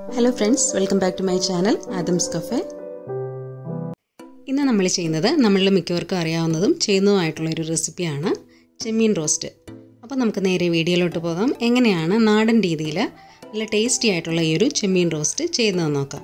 hello friends welcome back to my channel Adam's cafe ഇന്ന് നമ്മൾ ചെയ്യുന്നത് നമ്മളിൽ മിക്കവർക്കും അറിയാവുന്നതും ചെയ്യുന്നതുമായിട്ടുള്ള ഒരു റെസിപ്പിയാണ് ചെമ്മീൻ റോസ്റ്റ് അപ്പോൾ നമുക്ക് നേരെ വീഡിയോയിലോട്ട് പോകാം എങ്ങനെയാണ് നാടൻ രീതിയിൽ നല്ല ടേസ്റ്റി ആയിട്ടുള്ള ഈ ഒരു ചെമ്മീൻ റോസ്റ്റ് ചെയ്യുന്നതെന്ന് നോക്കാം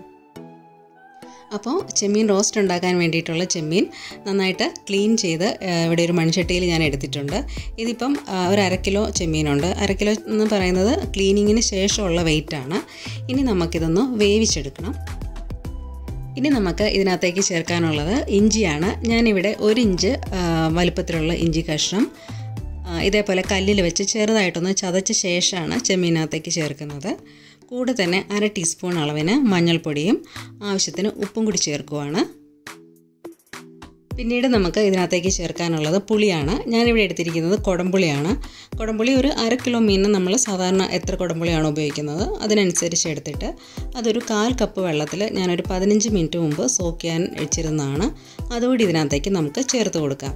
അപ്പോൾ ചെമ്മീൻ റോസ്റ്റ് ഉണ്ടാക്കാൻ വേണ്ടിയിട്ടുള്ള ചെമ്മീൻ നന്നായിട്ട് ക്ലീൻ ചെയ്ത് ആ, ഇവിടെ ഒരു മൺചട്ടിയിൽ ഞാൻ എടുത്തിട്ടുണ്ട് ഇതിപ്പം ആ, ഒരു അര കിലോ ചെമ്മീനുണ്ട് അര കിലോ എന്ന് പറയുന്നത് ക്ലീനിങ്ങിന് ശേഷമുള്ള വെയിറ്റാണ് ഇനി നമുക്കിതൊന്ന് വേവിച്ചെടുക്കണം ഇനി നമുക്ക് ഇതിനകത്തേക്ക് ചേർക്കാനുള്ളത് ഇഞ്ചിയാണ് ഞാനിവിടെ ഒരു ഇഞ്ച് ആ, വലുപ്പത്തിലുള്ള ഇഞ്ചി കഷ്ണം ആ, ഇതേപോലെ കല്ലിൽ വെച്ച് ചെറുതായിട്ടൊന്ന് ചതച്ച ശേഷമാണ് ചെമ്മീനകത്തേക്ക് ചേർക്കുന്നത് കൂടെ തന്നെ അര ടീസ്പൂൺ അളവിന് മഞ്ഞൾപ്പൊടിയും ആവശ്യത്തിന് ഉപ്പും കൂടി ചേർക്കുവാണ് പിന്നീട് നമുക്ക് ഇതിനകത്തേക്ക് ചേർക്കാനുള്ളത് പുളിയാണ് ഞാനിവിടെ എടുത്തിരിക്കുന്നത് കുടംപുളിയാണ് കുടംപുളി ഒരു അര കിലോ മീനിന് നമ്മൾ സാധാരണ എത്ര കുടംപുളിയാണ് ഉപയോഗിക്കുന്നത് അതിനനുസരിച്ച് എടുത്തിട്ട് അതൊരു കാൽ കപ്പ് വെള്ളത്തിൽ ഞാനൊരു പതിനഞ്ച് മിനിറ്റ് മുമ്പ് സോക്ക് ചെയ്യാൻ വെച്ചിരുന്നതാണ് അതുകൂടി ഇതിനകത്തേക്ക് നമുക്ക് ചേർത്ത് കൊടുക്കാം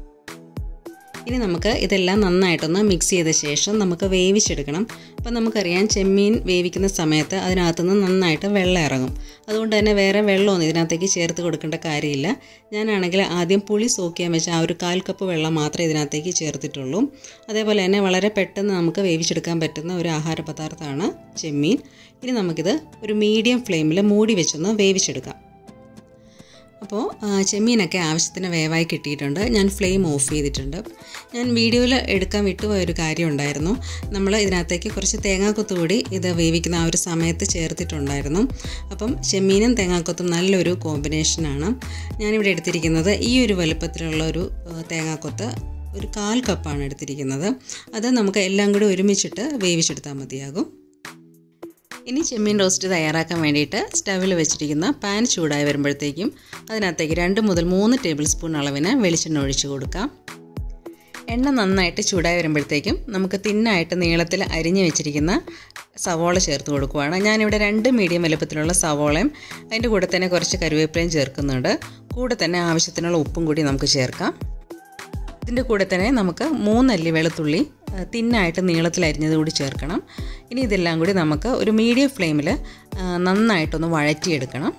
ഇനി നമുക്ക് ഇതെല്ലാം നന്നായിട്ടൊന്ന് മിക്സ് ചെയ്ത ശേഷം നമുക്ക് വേവിച്ചെടുക്കണം അപ്പം നമുക്കറിയാം ചെമ്മീൻ വേവിക്കുന്ന സമയത്ത് അതിനകത്തുനിന്ന് നന്നായിട്ട് വെള്ളം ഇറങ്ങും അതുകൊണ്ട് തന്നെ വേറെ വെള്ളമൊന്നും ഇതിനകത്തേക്ക് ചേർത്ത് കൊടുക്കേണ്ട കാര്യമില്ല ഞാനാണെങ്കിൽ ആദ്യം പുളി സോക്ക് ചെയ്യാൻ വെച്ച ആ ഒരു കാൽ കപ്പ് വെള്ളം മാത്രമേ ഇതിനകത്തേക്ക് ചേർത്തിട്ടുള്ളൂ അതേപോലെ തന്നെ വളരെ പെട്ടെന്ന് നമുക്ക് വേവിച്ചെടുക്കാൻ പറ്റുന്ന ഒരു ആഹാര പദാർത്ഥമാണ് ചെമ്മീൻ ഇനി നമുക്കിത് ഒരു മീഡിയം ഫ്ലെയിമിൽ മൂടി വെച്ചൊന്ന് വേവിച്ചെടുക്കാം അപ്പോൾ ആ, ചെമ്മീനൊക്കെ ആവശ്യത്തിന് വേവായി കിട്ടിയിട്ടുണ്ട് ഞാൻ ഫ്ലെയിം ഓഫ് ചെയ്തിട്ടുണ്ട് ഞാൻ വീഡിയോയിൽ എടുക്കാൻ വിട്ടുപോയ ഒരു കാര്യം ഉണ്ടായിരുന്നു നമ്മൾ ഇതിനകത്തേക്ക് കുറച്ച് തേങ്ങാക്കൊത്ത് കൂടി ഇത് വേവിക്കുന്ന ആ ഒരു സമയത്ത് ചേർത്തിട്ടുണ്ടായിരുന്നു അപ്പം ചെമ്മീനും തേങ്ങാക്കൊത്തും നല്ലൊരു കോമ്പിനേഷനാണ് ഞാനിവിടെ എടുത്തിരിക്കുന്നത് ഈ ഒരു വലുപ്പത്തിലുള്ള ഒരു ആ, തേങ്ങാക്കൊത്ത് ഒരു കാൽ കപ്പാണ് എടുത്തിരിക്കുന്നത് അത് നമുക്ക് എല്ലാം കൂടി ഒരുമിച്ചിട്ട് വേവിച്ചെടുത്താൽ മതിയാകും ഇനി ചെമ്മീൻ റോസ്റ്റ് തയ്യാറാക്കാൻ വേണ്ടിയിട്ട് സ്റ്റവിൽ വെച്ചിരിക്കുന്ന പാൻ ചൂടായി വരുമ്പോഴത്തേക്കും അതിനകത്തേക്ക് രണ്ട് മുതൽ മൂന്ന് ടേബിൾ സ്പൂൺ അളവിന് വെളിച്ചെണ്ണ ഒഴിച്ചു കൊടുക്കാം എണ്ണ നന്നായിട്ട് ചൂടായി വരുമ്പോഴത്തേക്കും നമുക്ക് തിന്നായിട്ട് നീളത്തിൽ അരിഞ്ഞു വെച്ചിരിക്കുന്ന സവോള ചേർത്ത് കൊടുക്കുവാണ് ഞാനിവിടെ രണ്ട് മീഡിയം വലുപ്പത്തിലുള്ള സവോളയും അതിൻ്റെ കൂടെ തന്നെ കുറച്ച് കരുവേപ്പിലയും ചേർക്കുന്നുണ്ട് കൂടെ തന്നെ ആവശ്യത്തിനുള്ള ഉപ്പും കൂടി നമുക്ക് ചേർക്കാം ഇതിൻ്റെ കൂടെ തന്നെ നമുക്ക് മൂന്നല്ലി വെളുത്തുള്ളി ആ, തിന്നായിട്ട് നീളത്തിൽ അരിഞ്ഞത് കൂടി ചേർക്കണം ഇനി ഇതെല്ലാം കൂടി നമുക്ക് ഒരു മീഡിയം ഫ്ലെയിമിൽ നന്നായിട്ടൊന്ന് വഴറ്റിയെടുക്കണം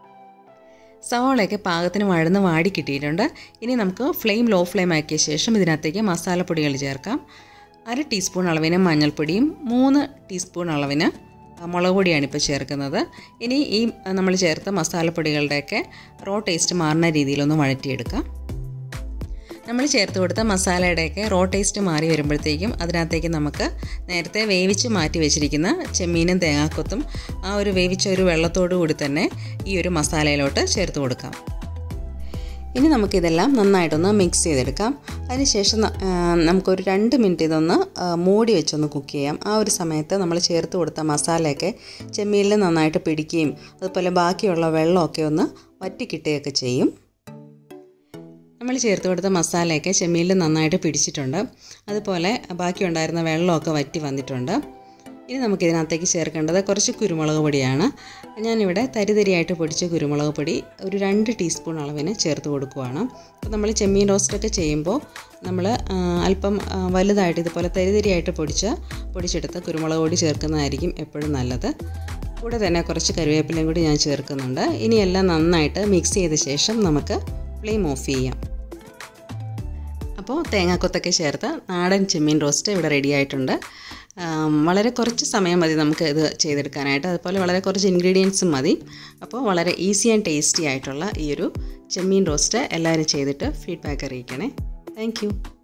സവാളയൊക്കെ പാകത്തിന് വഴന്ന് വാടി കിട്ടിയിട്ടുണ്ട് ഇനി നമുക്ക് ഫ്ലെയിം ലോ ഫ്ലെയിം ആക്കിയ ശേഷം ഇതിനകത്തേക്ക് മസാലപ്പൊടികൾ ചേർക്കാം അര ടീസ്പൂൺ അളവിന് മഞ്ഞൾപ്പൊടിയും മൂന്ന് ടീസ്പൂൺ അളവിന് മുളക് പൊടിയാണ് ഇപ്പോൾ ചേർക്കുന്നത് ഇനി ഈ നമ്മൾ ചേർത്ത മസാലപ്പൊടികളുടെയൊക്കെ റോ ടേസ്റ്റ് മാറുന്ന രീതിയിലൊന്ന് വഴറ്റിയെടുക്കാം നമ്മൾ ചേർത്ത് കൊടുത്ത മസാലയുടെയൊക്കെ റോ ടേസ്റ്റ് മാറി വരുമ്പോഴത്തേക്കും അതിനകത്തേക്ക് നമുക്ക് നേരത്തെ വേവിച്ച് മാറ്റി വെച്ചിരിക്കുന്ന ചെമ്മീനും തേങ്ങാക്കൊത്തും ആ ഒരു വേവിച്ച ഒരു വെള്ളത്തോടു കൂടി തന്നെ ഈ ഒരു മസാലയിലോട്ട് ചേർത്ത് കൊടുക്കാം ഇനി നമുക്കിതെല്ലാം നന്നായിട്ടൊന്ന് മിക്സ് ചെയ്തെടുക്കാം അതിനുശേഷം ന- ആ, നമുക്കൊരു രണ്ട് മിനിറ്റ് ഇതൊന്ന് ആ, മൂടി വെച്ചൊന്ന് കുക്ക് ചെയ്യാം ആ ഒരു സമയത്ത് നമ്മൾ ചേർത്ത് കൊടുത്ത മസാലയൊക്കെ ചെമ്മീനിൽ നന്നായിട്ട് പിടിക്കുകയും അതുപോലെ ബാക്കിയുള്ള വെള്ളമൊക്കെ ഒന്ന് വറ്റി കിട്ടുകയൊക്കെ ചെയ്യും നമ്മൾ ചേർത്ത് കൊടുത്ത മസാലയൊക്കെ ചെമ്മീനിൽ നന്നായിട്ട് പിടിച്ചിട്ടുണ്ട് അതുപോലെ ബാക്കി ഉണ്ടായിരുന്ന വെള്ളമൊക്കെ വറ്റി വന്നിട്ടുണ്ട് ഇനി നമുക്ക് ഇതിനകത്തേക്ക് ചേർക്കേണ്ടത് കുറച്ച് കുരുമുളക് പൊടിയാണ് ഞാനിവിടെ തരിതരിയായിട്ട് പൊടിച്ച കുരുമുളക് പൊടി ഒരു രണ്ട് ടീസ്പൂൺ അളവിന് ചേർത്ത് കൊടുക്കുവാണ് അപ്പോൾ നമ്മൾ ചെമ്മീൻ റോസ്റ്റൊക്കെ ചെയ്യുമ്പോൾ നമ്മൾ ആ, അല്പം ആ, വലുതായിട്ട് ഇതുപോലെ തരിതരിയായിട്ട് പൊടിച്ച പൊടിച്ചെടുത്ത കുരുമുളക് പൊടി ചേർക്കുന്നതായിരിക്കും എപ്പോഴും നല്ലത് കൂടെ തന്നെ കുറച്ച് കറിവേപ്പിലയും കൂടി ഞാൻ ചേർക്കുന്നുണ്ട് ഇനിയെല്ലാം നന്നായിട്ട് മിക്സ് ചെയ്ത ശേഷം നമുക്ക് ഫ്ലെയിം ഓഫ് ചെയ്യാം അപ്പോൾ തേങ്ങാക്കൊത്തൊക്കെ ചേർത്ത് നാടൻ ചെമ്മീൻ റോസ്റ്റ് ഇവിടെ റെഡി ആയിട്ടുണ്ട് ആം, വളരെ കുറച്ച് സമയം മതി നമുക്ക് ഇത് ചെയ്തെടുക്കാനായിട്ട് അതുപോലെ വളരെ കുറച്ച് ഇൻഗ്രീഡിയൻസും മതി അപ്പോൾ വളരെ ഈസി ആൻഡ് ടേസ്റ്റി ആയിട്ടുള്ള ഈ ഒരു ചെമ്മീൻ റോസ്റ്റ് എല്ലാവരും ചെയ്തിട്ട് ഫീഡ്ബാക്ക് അറിയിക്കണേ താങ്ക്